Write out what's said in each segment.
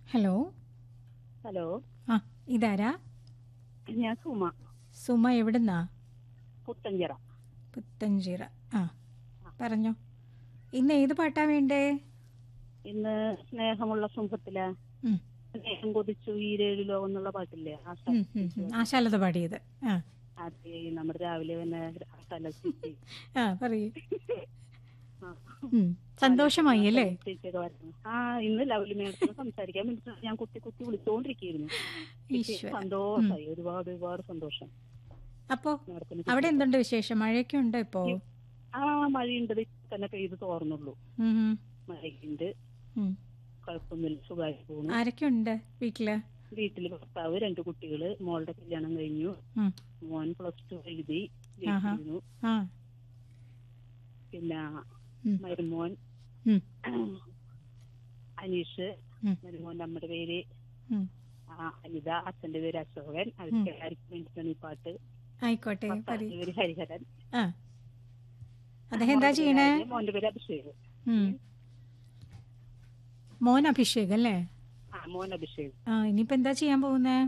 Hello hello ആ ഇതാരാ ഞാൻ സുമ സുമ എവിടുന്നാ പുത്തഞ്ചിറ പുത്തഞ്ചിറ ആ പറഞ്ഞോ ഇന്ന് ഏത് പാട്ടാ വേണ്ടേ ഇന്ന് സ്നേഹമുള്ള സുഖത്തിലെ ഉം, സ്നേഹം കൊതിച്ചു ഈരേഴു ലോകം എന്നുള്ള പാട്ടില്ലേ ആ സ്ഥ- ഉം, ഉം, ഉം. ആശാലത പാടിയത് ആ അത് നമ്മുടെ രാവിലെ തന്നെ ആ സ്ഥലത്തെത്തി ആ പറയൂ ആ. ഉം, സന്തോഷമായി അല്ലേ ചേച്ചിയൊക്കെ വരുന്നു. ആ ഇന്ന് ലവ്ലി മേഡത്തിന് സംസാരിക്കാൻ വേണ്ടി ഞാൻ കുത്തി കുത്തി വിളിച്ചുകൊണ്ടിരിക്കുന്നു ഈശ്വര സന്തോഷമായി ഒരുപാട് ഒരുപാട് സന്തോഷം അപ്പോ മേഡത്തിന് അവിടെ എന്തുണ്ട് വിശേഷം മഴയൊക്കെ ഉണ്ടോ ഇപ്പോ ആ മഴയുണ്ട് ഇത് തന്നെ പെയ്ത് തോർന്നുള്ളൂ ഉം, ഉം, മഴയുണ്ട് ഉം. കുഴപ്പമൊന്നുമില്ല സുഖമായി പോകുന്നു ആരൊക്കെ ഉണ്ട് വീട്ടില് വീട്ടില് ഭർത്താവ് രണ്ട് കുട്ടികള് മോളുടെ കല്യാണം കഴിഞ്ഞു ഉം, മോൻ പ്ലസ് ടു എഴുതി ആഹാ. ജയിച്ചിരുന്നു ആ പിന്നെ ഉം, മരുമോൻ ഉം, അനീഷ് ഉം, മരുമോൻ നമ്മുടെ പേര് ഉം. ആ, അനിത അച്ഛന്റെ പേര് അശോകൻ അവർക്ക് എല്ലാവർക്കും വേണ്ടിയിട്ടാണ് ഈ പാട്ട് ആയിക്കോട്ടെ പറയൂ ഭർത്താവിന്റെ പേര് ഹരിഹരൻ ആ അദ്ദേഹം എന്താ മോളുടെ പേര് ചെയ്യണേ ആര്യ, മോന്റെ പേര് അഭിഷേക് ഉം. മോൻ അഭിഷേക് അല്ലേ ആ മോൻ അഭിഷേക് ആ ഇനിയിപ്പോ എന്താ ചെയ്യാൻ പോകുന്നേ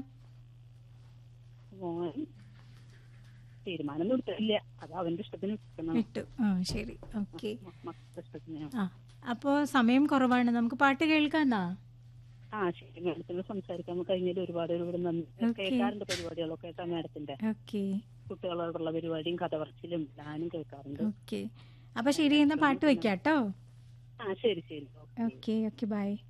മോൻ തീരുമാനം എടുത്തില്ല അത് അവന്റെ ഇഷ്ടത്തിന് എടുക്കണം വിട്ടു ആ ശരി ഓക്കെ മക്കളുടെ ഇഷ്ടത്തിന് ആ അപ്പോ സമയം കുറവാണ് നമുക്ക് പാട്ട് കേൾക്കാന്നാ ആ ശരി മാഡത്തിന് സംസാരിക്കാൻ കഴിഞ്ഞതിൽ ഒരുപാട് ഒരുപാട് നന്ദി Okay. കേൾക്കാറുണ്ട് പരിപാടികളൊക്കെ കേട്ടാ മാഡത്തിന്റെ ഓക്കെ കുട്ടികളോടുള്ള പരിപാടിയും കഥ പറച്ചിലും ഞാനും കേൾക്കാറുണ്ട് ഓക്കെ അപ്പൊ ശരി എന്നാ പാട്ട് വെക്കാട്ടോ ആ ശരി ശരി ഓക്കെ ഓക്കെ ഓക്കെ ബൈ